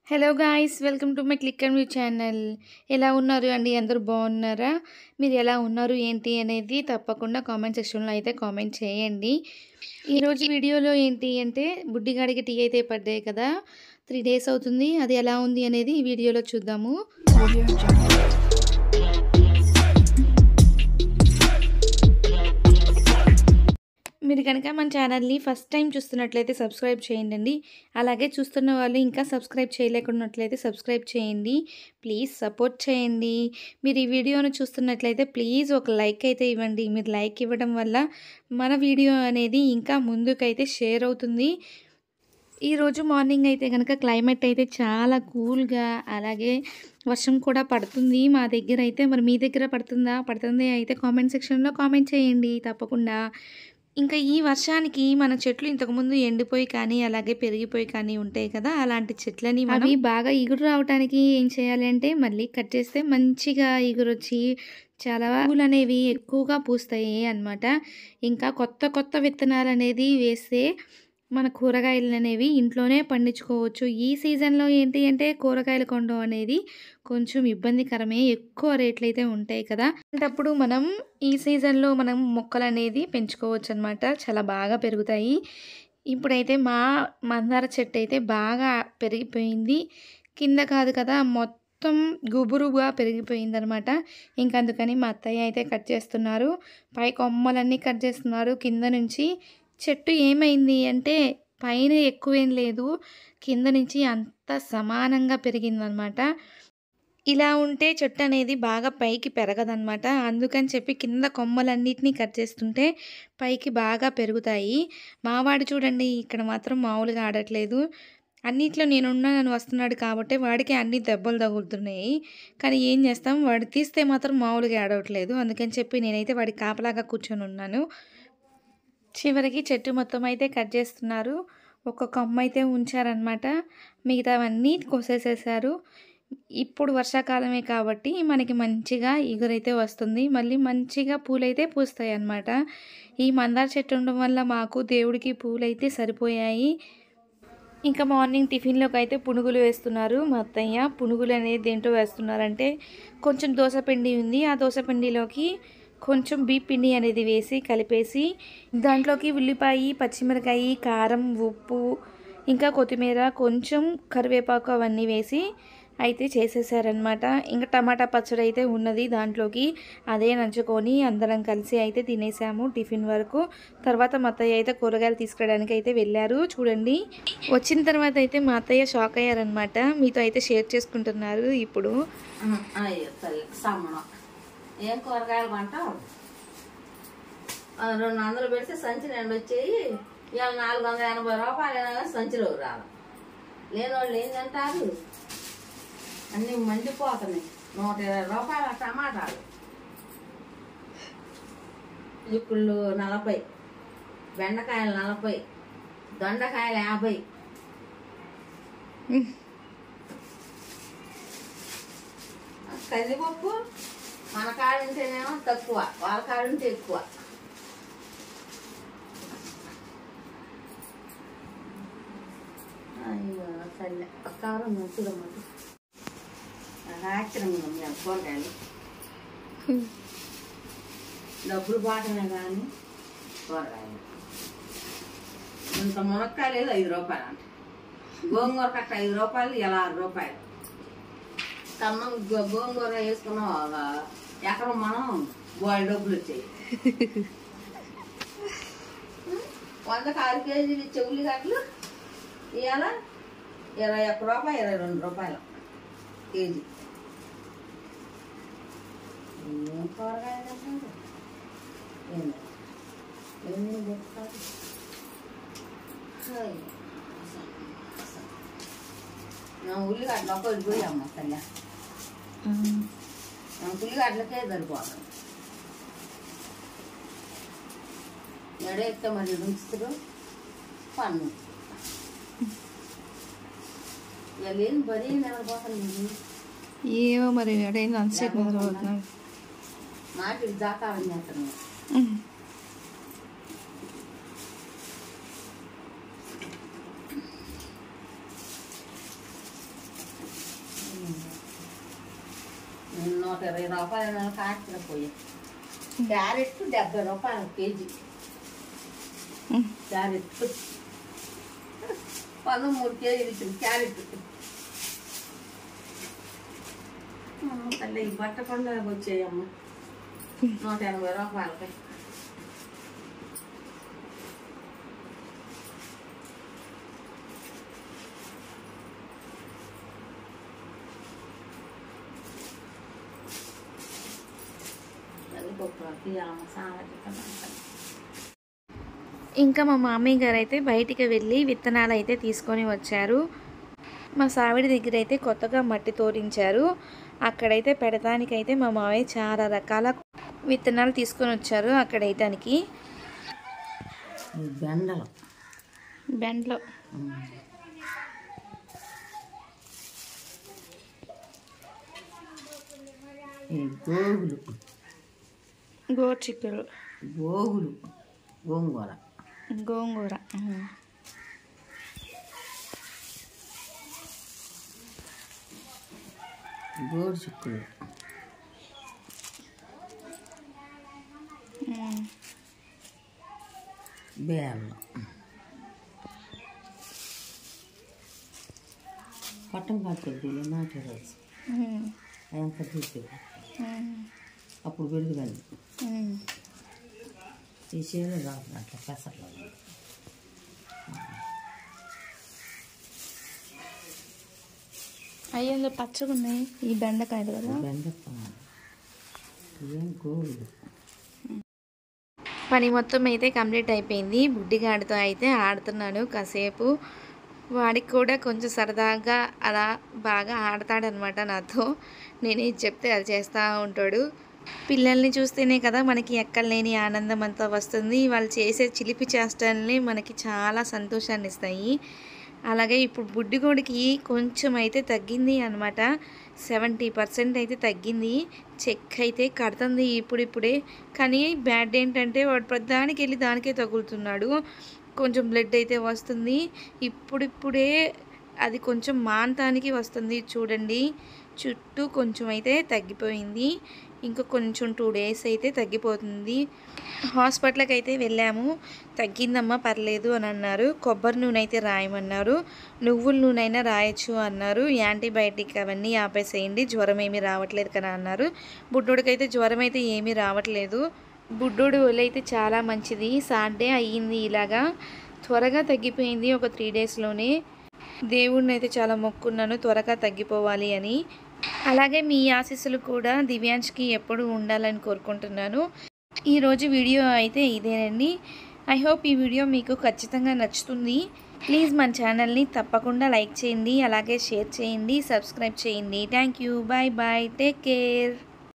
Hello guys welcome to my click and view channel ఎలా ఉన్నారు అండి అందరూ బాగున్నారా మీరు ఎలా ఉన్నారు ఏంటి అనేది తప్పకుండా కామెంట్ సెక్షన్లో అయితే కామెంట్ చేయండి ఈరోజు వీడియోలో ఏంటి అంటే బుడ్డిగాడికి టీ అయితే పడ్డాయి కదా త్రీ డేస్ అవుతుంది అది ఎలా ఉంది అనేది ఈ వీడియోలో చూద్దాము మీరు కనుక మన ఛానల్ని ఫస్ట్ టైం చూస్తున్నట్లయితే సబ్స్క్రైబ్ చేయండి అలాగే చూస్తున్న వాళ్ళు ఇంకా సబ్స్క్రైబ్ చేయలేకున్నట్లయితే సబ్స్క్రైబ్ చేయండి ప్లీజ్ సపోర్ట్ చేయండి మీరు ఈ వీడియోను చూస్తున్నట్లయితే ప్లీజ్ ఒక లైక్ అయితే ఇవ్వండి మీరు లైక్ ఇవ్వడం వల్ల మన వీడియో అనేది ఇంకా ముందుకైతే షేర్ అవుతుంది ఈరోజు మార్నింగ్ అయితే కనుక క్లైమేట్ అయితే చాలా కూల్గా అలాగే వర్షం కూడా పడుతుంది మా దగ్గర అయితే మరి మీ దగ్గర పడుతుందా పడుతుంది అయితే కామెంట్ సెక్షన్లో కామెంట్ చేయండి తప్పకుండా ఇంకా ఈ వర్షానికి మన చెట్లు ఇంతకుముందు ఎండిపోయి కానీ అలాగే పెరిగిపోయి కానీ ఉంటాయి కదా అలాంటి చెట్లని అవి బాగా ఇగురు రావడానికి ఏం చేయాలి అంటే మళ్ళీ కట్ చేస్తే మంచిగా ఇగురు వచ్చి చాలా పూలు అనేవి ఎక్కువగా పూస్తాయి అన్నమాట ఇంకా కొత్త కొత్త విత్తనాలు అనేది వేస్తే మన కూరగాయలు అనేవి ఇంట్లోనే పండించుకోవచ్చు ఈ సీజన్లో ఏంటి అంటే కూరగాయలు కొనడం అనేది కొంచెం ఇబ్బందికరమే ఎక్కువ రేట్లు అయితే ఉంటాయి కదా అలాంటప్పుడు మనం ఈ సీజన్లో మనం మొక్కలు అనేది పెంచుకోవచ్చు అనమాట చాలా బాగా పెరుగుతాయి ఇప్పుడైతే మా మందార చెట్టు అయితే బాగా పెరిగిపోయింది కింద కాదు కదా మొత్తం గుబురుగా పెరిగిపోయింది అనమాట ఇంకా అందుకని మా అత్తయ్య అయితే కట్ చేస్తున్నారు పై కొమ్మలన్నీ కట్ చేస్తున్నారు కింద నుంచి చెట్టు ఏమైంది అంటే పైన ఎక్కువేం లేదు కింద నుంచి అంత సమానంగా పెరిగిందనమాట ఇలా ఉంటే చెట్టు అనేది బాగా పైకి పెరగదనమాట అందుకని చెప్పి కింద కొమ్మలన్నిటినీ కట్ చేస్తుంటే పైకి బాగా పెరుగుతాయి మావాడు చూడండి ఇక్కడ మాత్రం మామూలుగా ఆడట్లేదు అన్నిట్లో నేనున్నా నన్ను వస్తున్నాడు కాబట్టి వాడికి అన్ని దెబ్బలు తగులుతున్నాయి కానీ ఏం చేస్తాం వాడు తీస్తే మాత్రం మామూలుగా ఆడవట్లేదు అందుకని చెప్పి నేనైతే వాడి కాపలాగా కూర్చొని ఉన్నాను చివరికి చెట్టు మొత్తం అయితే కట్ చేస్తున్నారు ఒక కొమ్మ అయితే ఉంచారనమాట మిగతావన్నీ కోసేసేసారు ఇప్పుడు వర్షాకాలమే కాబట్టి మనకి మంచిగా ఎగురైతే వస్తుంది మళ్ళీ మంచిగా పూలైతే పూస్తాయి అన్నమాట ఈ మందార చెట్టు ఉండడం వల్ల మాకు దేవుడికి పూలైతే సరిపోయాయి ఇంకా మార్నింగ్ టిఫిన్లోకి అయితే పునుగులు వేస్తున్నారు మా అత్తయ్య పునుగులు అనేది దేంట్లో వేస్తున్నారంటే కొంచెం దోసపిండి ఉంది ఆ దోసపిండిలోకి కొంచెం బీప్ పిండి అనేది వేసి కలిపేసి దాంట్లోకి ఉల్లిపాయ పచ్చిమిరకాయ కారం ఉప్పు ఇంకా కొత్తిమీర కొంచెం కరివేపాకు అవన్నీ వేసి అయితే చేసేసారనమాట ఇంకా టమాటా పచ్చడి అయితే ఉన్నది దాంట్లోకి అదే నంచుకొని అందరం కలిసి అయితే తినేసాము టిఫిన్ వరకు తర్వాత మా అత్తయ్య అయితే కూరగాయలు తీసుకురావడానికి అయితే వెళ్ళారు చూడండి వచ్చిన తర్వాత అయితే మా అత్తయ్య షాక్ అయ్యారనమాట మీతో అయితే షేర్ చేసుకుంటున్నారు ఇప్పుడు అయ్యో తల్లి సమ్మడం ఏం కూరగాయలు కొంటావు ఆ, రెండు వందలు పెడితే సంచి రెండు వచ్చేయి ఇవాళ నాలుగు వందల ఎనభై రూపాయలు అయినా కానీ సంచిలోకి రాదు లేని వాళ్ళు ఏం తింటారు అన్నీ మండిపోతున్నాయి నూట ఇరవై రూపాయల టమాటాలు చిక్కుళ్ళు నలభై బెండకాయలు నలభై దొండకాయలు యాభై కందిపప్పు మన కాడుంటేనేమో తక్కువ వాళ్ళ కాడుంటే ఎక్కువ అయ్యో సరే కారం మంచిగా మరి ఆశ్చర్యంగా ఉంది ఆ కూరగాయలు డబ్బులు బాటమే కానీ కూరగాయలు ఇంత మునక్కాయ లేదు ఐదు రూపాయలు అంట గోంగూర కట్ట ఐదు రూపాయలు ఇలా ఆరు రూపాయలు కన్నం గో- గోంగూర వేసుకున్నాం ఒక ఎకరం మనం బాయ్ డబ్బులు వచ్చాయి వందకు ఆరు కేజీలు ఇచ్చే ఉల్లిగడ్డలు ఇవాళ ఇరవై ఒక్క రూపాయి ఇరవై రెండు రూపాయలు కేజీ ఏం కూరగాయలు అంటారు ఏంది ఏమేమి చెప్తారు హాయ్. నా ఉల్లిగడ్డలు ఒక్కటి పోయామ్మ తల్లి నా ఉల్లిగడ్డలకే సరిపోతుంది ఎడెక్తే మరి ఉంచుతారు పన్ను ఇక లేని బరీ నిలబోతుంది ఏమో మరి అడైంది అంతసేపు నిద్రపోతున్నాడు మాటి దాకారం చేస్తున్నాను నూట ఇరవై రూపాయలు కాచిన పోయి క్యారెట్ డెబ్బై రూపాయలు కేజీ క్యారెట్ పదమూడు కేజీలు ఇచ్చింది క్యారెట్ అమ్మ తల్లి ఈ బట్ట పండుగ వచ్చాయమ్మ నూట ఎనభై రూపాయలకి పప్పు తీయాలమ్మ సామాజిక ఇంకా మా మామయ్య గారు అయితే బయటికి వెళ్ళి విత్తనాలు అయితే తీసుకొని వచ్చారు మా సావిడి దగ్గర అయితే కొత్తగా మట్టి తోడించారు అక్కడైతే పెడతానికైతే మా మామయ్య చాలా రకాల విత్తనాలు తీసుకొని వచ్చారు అక్కడ వేయటానికి ఈ బెండలు బెండ్లో ఈ గోగులు గోచిక్కులు గోగులు గోంగూర గోంగూర ఉమ్. గోడు చిక్కులు ఉమ్. బేళ్ళం పట్టం కాకపోతే నాటి రోజు ఉమ్. అదంతా తీసేది ఉమ్. అప్పుడు పెరుగుదండి ఉమ్. ఈ చేలో కాదు అట్లా పెసర్లో అయ్యేందో పచ్చగా ఉన్నాయి ఈ బెండకాయలు కదా బెండకాయ ఏం గోగులు పని మొత్తం అయితే కంప్లీట్ అయిపోయింది బుడ్డిగాడితో అయితే ఆడుతున్నాను కాసేపు వాడికి కూడా కొంచెం సరదాగా అలా బాగా ఆడతాడనమాట నాతో నేను ఏది చెప్తే అది చేస్తూ ఉంటాడు పిల్లల్ని చూస్తేనే కదా మనకి ఎక్కడలేని ఆనందం అంతా వస్తుంది వాళ్ళు చేసే చిలిపి చేష్టల్ని మనకి చాలా సంతోషాన్ని ఇస్తాయి అలాగే ఇప్పుడు బుడ్డిగోడికి కొంచెం అయితే తగ్గింది అనమాట సెవెంటీ పర్సెంట్ అయితే తగ్గింది చెక్ అయితే కడుతుంది ఇప్పుడిప్పుడే కానీ బ్యాడ్ ఏంటంటే వాడు ప్రతిదానికి వెళ్ళి దానికే తగులుతున్నాడు కొంచెం బ్లడ్ అయితే వస్తుంది ఇప్పుడిప్పుడే అది కొంచెం మాంతానికి వస్తుంది చూడండి చుట్టూ కొంచెం అయితే తగ్గిపోయింది ఇంకా కొంచెం టూ డేస్ అయితే తగ్గిపోతుంది హాస్పిటల్కి అయితే వెళ్ళాము తగ్గిందమ్మా పర్లేదు అని అన్నారు కొబ్బరి నూనె అయితే రాయమన్నారు నువ్వుల నూనె అయినా రాయొచ్చు అన్నారు యాంటీబయాటిక్ అవన్నీ ఆపేసేయండి జ్వరం ఏమీ రావట్లేదు కదా అన్నారు బుడ్డోడికైతే జ్వరం అయితే ఏమీ రావట్లేదు బుడ్డోడు ఒళ్ళైతే చాలా మంచిది సాటర్డే అయ్యింది ఇలాగా త్వరగా తగ్గిపోయింది ఒక త్రీ డేస్లోనే దేవుడిని అయితే చాలా మొక్కున్నాను త్వరగా తగ్గిపోవాలి అని అలాగే మీ ఆశీస్సులు కూడా దివ్యాంష్కి ఎప్పుడు ఉండాలని కోరుకుంటున్నాను ఈరోజు వీడియో అయితే ఇదేనండి ఐ హోప్ ఈ వీడియో మీకు ఖచ్చితంగా నచ్చుతుంది ప్లీజ్ మన ఛానల్ని తప్పకుండా లైక్ చేయండి అలాగే షేర్ చేయండి సబ్స్క్రైబ్ చేయండి thank you bye bye take care